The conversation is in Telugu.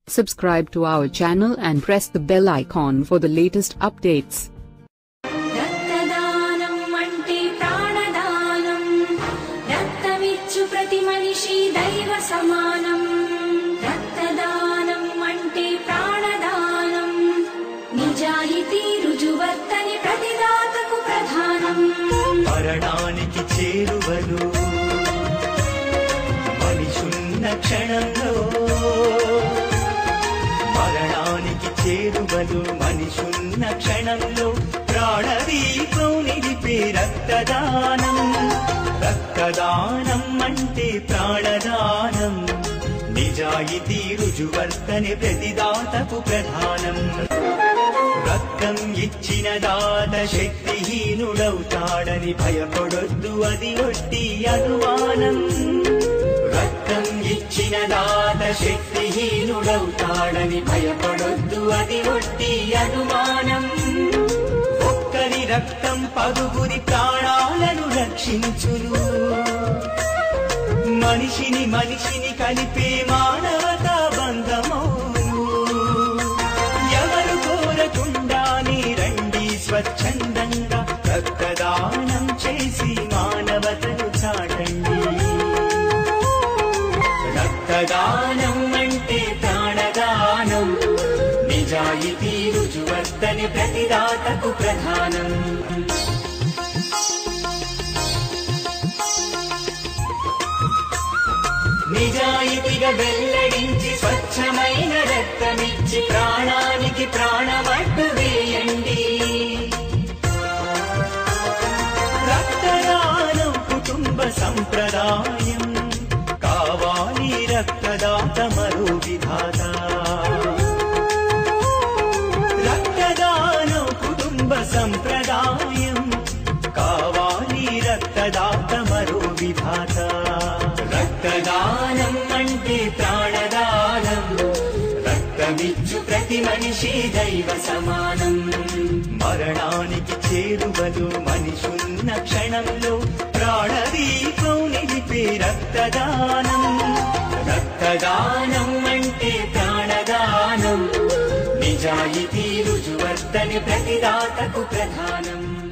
Subscribe to our channel and press the bell icon for the latest updates. రక్తదానం అంటే ప్రాణదానం రక్తమిచ్చు ప్రతి మనిషి దైవ సమానం రక్తదానం అంటే ప్రాణదానం నిజాయితీ రుజువర్తని ప్రతిదాతకు ప్రధానం మరణానికి చేరువలు మనిషున్న క్షణంలో మరణానికి చేరువలు మనిషున్న క్షణంలో ప్రాణదీపం నిలిపే రక్తదానం రక్తదానం అంటే ప్రాణదానం నిజాయితీ రుజువర్తని ప్రతిదాతకు ప్రధానం రక్తం ఇచ్చిన దాత శక్తిహీనుడవుతాడని భయపడొద్దు అది ఒట్టి అనుమానం రక్తం ఇచ్చిన దాత శక్తిహీనుడవుతాడని భయపడొద్దు అది ఒట్టి అనుమానం ఒక్కరి రక్తం పదుగురి ప్రాణాలను రక్షించును మనిషిని మనిషిని కలిపే మానవతా బంధమౌను ఎవరు కోరకుండానే రండి స్వచ్ఛందంగా రక్తదానం చేసి మానవతను చాటండి రక్తదానం అంటే ప్రాణదానం నిజాయితీ రుజువర్తని ప్రతిదాతకు ప్రధానం నిజాయితీగా వెల్లడించి స్వచ్ఛమైన రక్తమిచ్చి ప్రాణానికి ప్రాణమట్టు వేయండి రక్తదానం కుటుంబ సంప్రదాయం కావాలి రక్తదాత మరో విధాత రక్తదానం కుటుంబ సంప్రదాయం కావాలి రక్తదాత మరో విధాత రక్తదానం అంటే ప్రాణదానం రక్తమిచ్చు ప్రతి మనిషి దైవ సమానం మరణానికి చేరువలు మనిషున్న క్షణంలో ప్రాణదీపం నిలిపే రక్తదానం రక్తదానం అంటే ప్రాణదానం నిజాయితీ రుజువర్తని ప్రతిదాతకు ప్రధానం